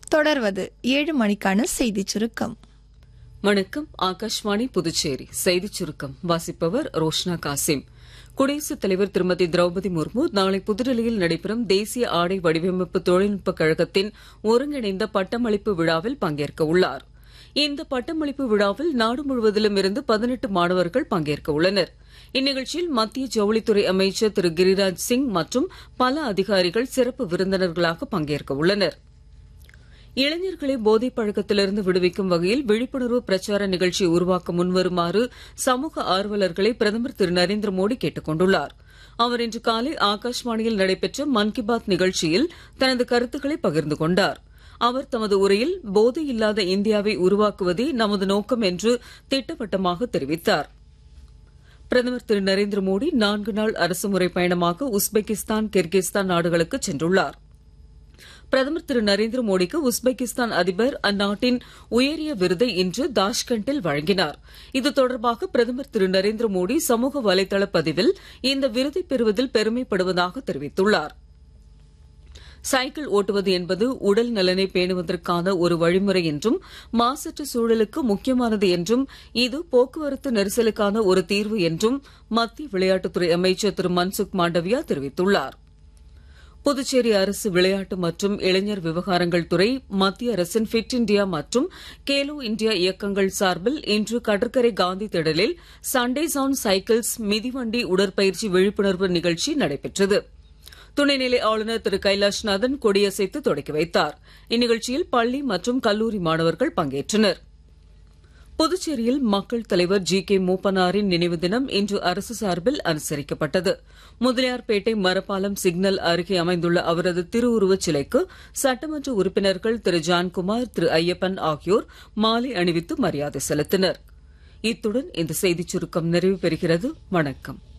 தொடர்வது ஏழு மணிக்கான செய்திச் சுருக்கம் வணக்கம் ஆகாஷ்வாணி புதுச்சேரி செய்திச் சுருக்கம் வாசிப்பவர் ரோஷ்னா காசிம் குடியரசுத் தலைவர் திருமதி திரௌபதி முர்மு நாளை புதுடெல்லியில் நடைபெறும் தேசிய ஆடை வடிவமைப்பு தொழில்நுட்ப கழகத்தின் ஒருங்கிணைந்த பட்டமளிப்பு விழாவில் பங்கேற்க உள்ளார் இந்த பட்டமளிப்பு விழாவில் நாடு முழுவதிலும் இருந்து பதினெட்டு மாணவர்கள் பங்கேற்க உள்ளனர் இந்நிகழ்ச்சியில் மத்திய ஜவுளித்துறை அமைச்சர் திரு கிரிராஜ் சிங் மற்றும் பல அதிகாரிகள் சிறப்பு விருந்தினர்களாக பங்கேற்க உள்ளனர் இளைஞர்களை போதைப் பழக்கத்திலிருந்து விடுவிக்கும் வகையில் விழிப்புணர்வு பிரச்சார நிகழ்ச்சியை உருவாக்க முன்வருமாறு சமூக ஆர்வலர்களை பிரதமர் திரு நரேந்திர மோடி கேட்டுக் கொண்டுள்ளார் அவர் இன்று காலை ஆகாஷ்வாணியில் நடைபெற்ற மன் கி பாத் நிகழ்ச்சியில் தனது கருத்துக்களை பகிர்ந்து கொண்டார் அவர் தமது உரையில் போதை இல்லாத இந்தியாவை உருவாக்குவதே நமது நோக்கம் என்று திட்டவட்டமாக தெரிவித்தார் பிரதமர் திரு நரேந்திர மோடி நான்கு நாள் அரசுமுறை பயணமாக உஸ்பெகிஸ்தான் கிர்கிஸ்தான் நாடுகளுக்கு சென்றுள்ளார் பிரதமர் திரு நரேந்திர மோடிக்கு உஸ்பெகிஸ்தான் அதிபர் அந்நாட்டின் உயரிய விருதை இன்று தாஷ்கண்டில் வழங்கினார் இது தொடர்பாக பிரதமர் திரு நரேந்திர மோடி சமூக வலைதள பதிவில் இந்த விருதை பெறுவதில் பெருமைப்படுவதாக தெரிவித்துள்ளார் சைக்கிள் ஓட்டுவது என்பது உடல் நலனை பேணுவதற்கான ஒரு வழிமுறை என்றும் மாசற்ற சூழலுக்கு முக்கியமானது என்றும் இது போக்குவரத்து நெரிசலுக்கான ஒரு தீர்வு என்றும் மத்திய விளையாட்டுத்துறை அமைச்சர் திரு மன்சுக் மாண்டவியா தெரிவித்துள்ளார் புதுச்சேரி அரசு விளையாட்டு மற்றும் இளைஞர் விவகாரங்கள் துறை மத்திய அரசின் ஃபிட் இண்டியா மற்றும் கேலோ இண்டியா இயக்கங்கள் சார்பில் இன்று கடற்கரை காந்தி திடலில் சண்டேஸ் ஆன் சைக்கிள்ஸ் மிதிவண்டி உடற்பயிற்சி விழிப்புணர்வு நிகழ்ச்சி நடைபெற்றது துணைநிலை ஆளுநர் திரு கைலாஷ்நாதன் கொடியசைத்து தொடக்கி வைத்தார் இந்நிகழ்ச்சியில் பள்ளி மற்றும் கல்லூரி மாணவர்கள் பங்கேற்றனர் புதுச்சேரியில் மக்கள் தலைவர் ஜி கே மூப்பனாரின் நினைவு தினம் இன்று அரசு சார்பில் அனுசரிக்கப்பட்டது முதலியார்பேட்டை மரப்பாலம் சிக்னல் அருகே அமைந்துள்ள அவரது திருவுருவச் சிலைக்கு சட்டமன்ற உறுப்பினர்கள் திரு ஜான்குமார் திரு ஐயப்பன் ஆகியோர் மாலை அணிவித்து மரியாதை செலுத்தினர் இத்துடன் இந்த செய்திச் சுருக்கம் நிறைவு பெறுகிறது வணக்கம்